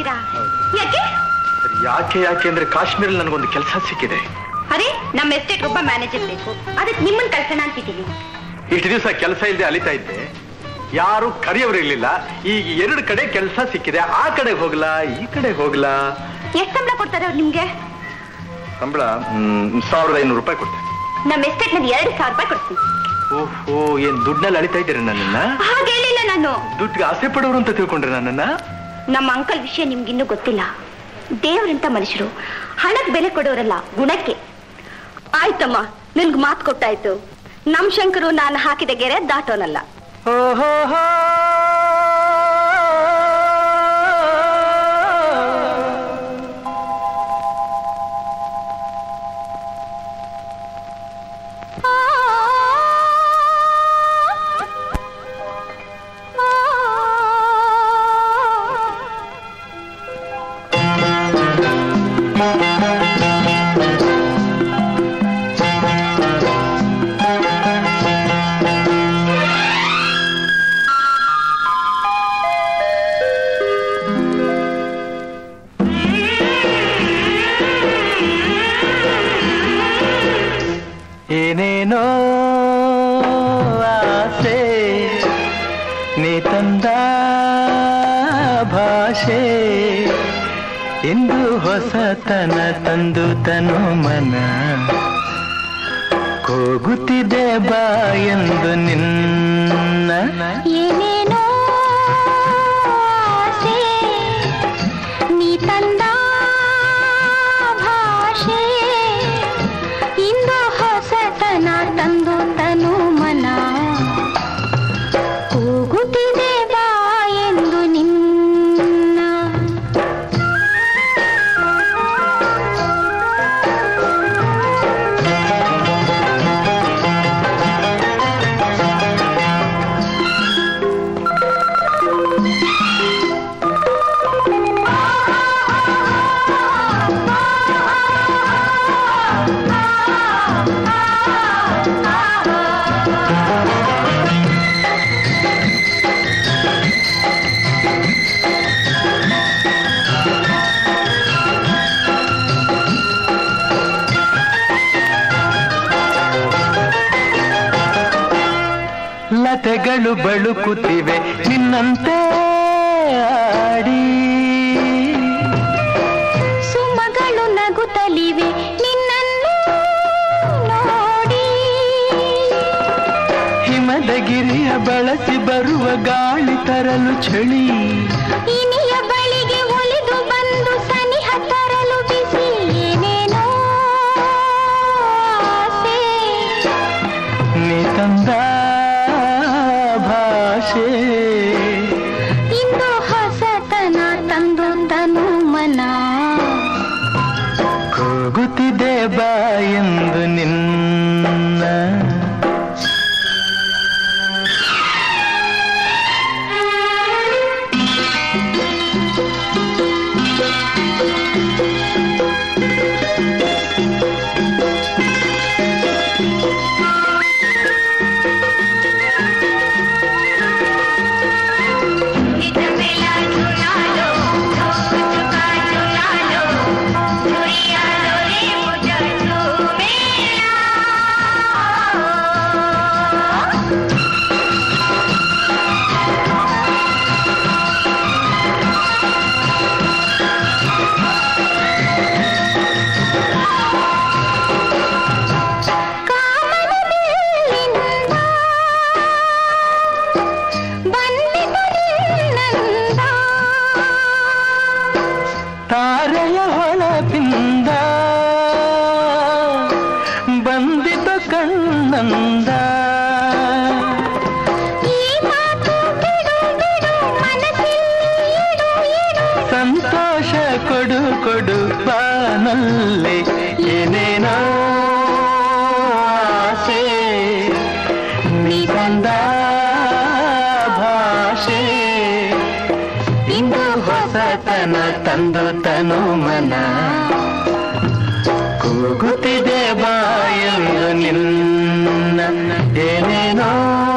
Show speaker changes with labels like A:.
A: ಇದ್ದೀರಾ ಯಾಕೆ
B: ಯಾಕೆ ಯಾಕೆ ಅಂದ್ರೆ ಕಾಶ್ಮೀರಲ್ಲಿ ನನಗೊಂದು ಕೆಲಸ ಸಿಕ್ಕಿದೆ
A: ಅರೆ ನಮ್ಮ ಎಸ್ಟೇಟ್ ಒಬ್ಬ ಮ್ಯಾನೇಜರ್ ಬೇಕು ಅದಕ್ಕೆ ನಿಮ್ಮನ್ನ ಕಳ್ಸೋಣ ಅಂತಿದ್ದೀನಿ
B: ಇಷ್ಟು ದಿವಸ ಕೆಲಸ ಇಲ್ಲದೆ ಅಲಿತಾ ಇದ್ದೆ ಯಾರು ಕರೆಯೋರು ಇರ್ಲಿಲ್ಲ ಈಗ ಎರಡು ಕಡೆ ಕೆಲಸ ಸಿಕ್ಕಿದೆ ಆ ಕಡೆ ಹೋಗ್ಲಾ ಈ ಕಡೆ ಹೋಗ್ಲಾ
A: ಎಷ್ಟು ಸಂಬಳ ಕೊಡ್ತಾರೆ ಅವ್ರು ನಿಮ್ಗೆ
B: ಸಂಬಳ ಹ್ಮ್, ಸಾವಿರದ ಐನೂರು ರೂಪಾಯಿ ಕೊಡ್ತೇನೆ
A: ನಮ್ಮ ಎಸ್ಟೇಟ್ ನಲ್ಲಿ ಎರಡು ಸಾವಿರ ರೂಪಾಯಿ ಕೊಡ್ತೀನಿ
B: ಓಹೋ ಏನ್ ದುಡ್ಡಲ್ಲಿ ಅಳಿತಾ ಇದ್ದೀರಿ ನನ್ನನ್ನ
A: ಹಾಗೆ ಹೇಳಿಲ್ಲ ನಾನು
B: ದುಡ್ಡಿಗೆ ಆಸೆ ಪಡೋರು ಅಂತ ತಿಳ್ಕೊಂಡ್ರೆ ನನ್ನನ್ನ
A: ನಮ್ಮ ಅಂಕಲ್ ವಿಷಯ ನಿಮ್ಗಿನ್ನೂ ಗೊತ್ತಿಲ್ಲ ದೇವರಂತ ಮನುಷ್ಯರು ಹಣಕ್ಕೆ ಬೆಲೆ ಕೊಡೋರಲ್ಲ ಗುಣಕ್ಕೆ ಆಯ್ತಮ್ಮ ನಿನ್ಗೆ ಮಾತು ಕೊಟ್ಟಾಯ್ತು ನಮ್ ಶಂಕರು ನಾನು ಹಾಕಿದ ಗೆರೆ ದಾಟೋನಲ್ಲ
B: ಏನೇನೋ ಆಸೆ ನೀ ತಂದ ಭಾಷೆ ಇಂದು ಹೊಸತನ ತಂದು ತನು ಮನ ಕೂಗುತ್ತಿದೆ ಬಾ ಎಂದು ನಿನ್ನ
A: ಏನೇನೋ ಆಸೆ, ನೀ ತಂದ ಭಾಷೆ ಇಂದು ಹೊಸತನ ತಂದು ತನು ಮನ ಕೂಗುತ್ತಿದೆ ಬಾ ಎಂದು ನಿನ್ನ
B: ಲತೆಗಳು ಬಳುಕುತ್ತಿವೆ ನಿನ್ನಂತೆ ಆಡಿ
A: ಸುಮಗಳು ನಗುತ್ತಲಿವೆ ನಿನ್ನನ್ನು ನೋಡಿ
B: ಹಿಮದ ಗಿರಿಯ ಬಳಸಿ ಬರುವ ಗಾಳಿ ತರಲು ಚಳಿ
A: ಇನಿಯ ಬಳಿಗೆ ಒಲಿದು ಬಂದು ಸನಿಹ ತರಲು ಬಿಸಿ ಏನೇನೋ ಆಸೆ.
B: ನೀ ತಂದ ಭಾಷೆ
A: ಇಂದು ಹೊಸತನ ತಂದು ತನು ಮನ
B: ಕೂಗುತ್ತಿದೆ ಬಾ ಎಂದು ನಿನ್ನ
A: ಕಾಮನದಲ್ಲಿಂದ ಬಂದಿತು ನಿನ್ನಂದ.
B: ತಾರೆಯ ಹೊಳಪಿಂದ ಬಂದಿತು ಕಣ್ಣಂದ
A: ಈ ಮಾತು ಬಿಡು ಬಿಡು ಮನಸ್ಸಲ್ಲಿ ಇಡು ಇಡು
B: ಸಂತೋಷ ಕೊಡು ಕೊಡು ಬಾನಲ್ಲಿ ಏನೇನೋ ಆಸೆ ನೀ ಬಂದ ಭಾಷೆ ಇಂದು ಹೊಸತನ ತಂದು ತನು ಮನ ಕೂಗುತ್ತಿದೆ ಬಾಯಂದು ನಿನ್ನ ಏನೇನೋ